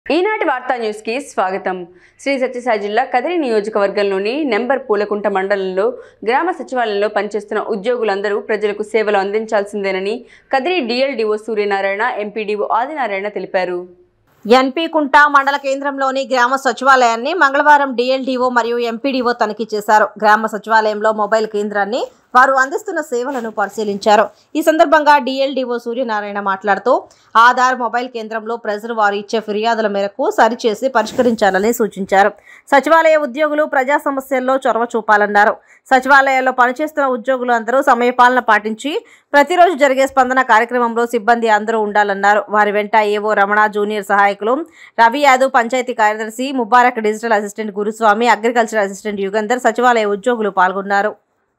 ఈనాటి వార్తా న్యూస్ కి స్వాగతం శ్రీ సత్యసాయి జిల్లా కదిరి నియోజకవర్గంలోని నెంబర్ పూలకుంట మండలంలో గ్రామ సచివాలయంలో పనిచేస్తున్న ఉద్యోగులందరూ ప్రజలకు సేవలు అందించాల్సిందేనని కదిరి డిఎల్డిఓ సూర్యనారాయణ ఎంపీడీఓ ఆదినారాయణ తెలిపారు ఎన్పీ కుంట మండల కేంద్రంలోని గ్రామ సచివాలయాన్ని మంగళవారం డిఎల్డీఓ మరియు ఎంపీడీఓ తనిఖీ చేశారు గ్రామ సచివాలయంలో మొబైల్ కేంద్రాన్ని వారు అందిస్తున్న సేవలను పరిశీలించారు ఈ సందర్భంగా డిఎల్డీఓ సూర్యనారాయణ మాట్లాడుతూ ఆధార్ మొబైల్ కేంద్రంలో ప్రజలు వారు ఇచ్చే ఫిర్యాదుల మేరకు సరిచేసి పరిష్కరించాలని సూచించారు సచివాలయ ఉద్యోగులు ప్రజా సమస్యల్లో చొరవ చూపాలన్నారు సచివాలయాల్లో పనిచేస్తున్న ఉద్యోగులు అందరూ సమయపాలన పాటించి ప్రతిరోజు జరిగే స్పందన కార్యక్రమంలో సిబ్బంది అందరూ ఉండాలన్నారు వారి వెంట ఏవో రమణ జూనియర్ సహాయకులు రవి యాదవ్ పంచాయతీ కార్యదర్శి Mubarak digital assistant Guruswamy agriculture assistant Yugandhar సచివాలయ ఉద్యోగులు పాల్గొన్నారు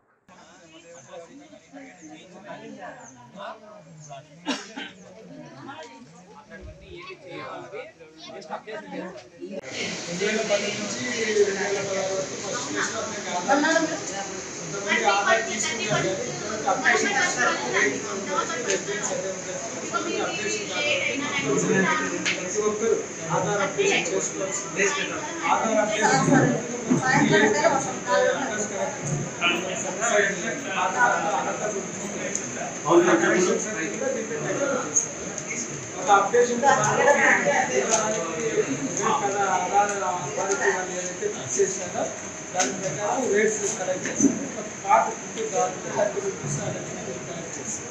ప్రతి ఒక్కరు ఆధార్ అప్డేషన్ చేసుకోవాల్సింది ఆధార్ అప్డేషన్ ఒక అప్డేషన్ కదా ఆధార్ అథారిటీ వాళ్ళు ఏదైతే ఫిక్స్ చేశారో దాని ప్రకారం రేట్స్ కలెక్ట్ చేస్తారు ఒక కార్డు ఫిఫ్టీ కావాలి థర్టీ రూపీస్ కలెక్ట్ చేస్తారు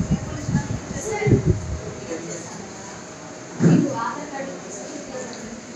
మీకు ఆధార్ కార్డు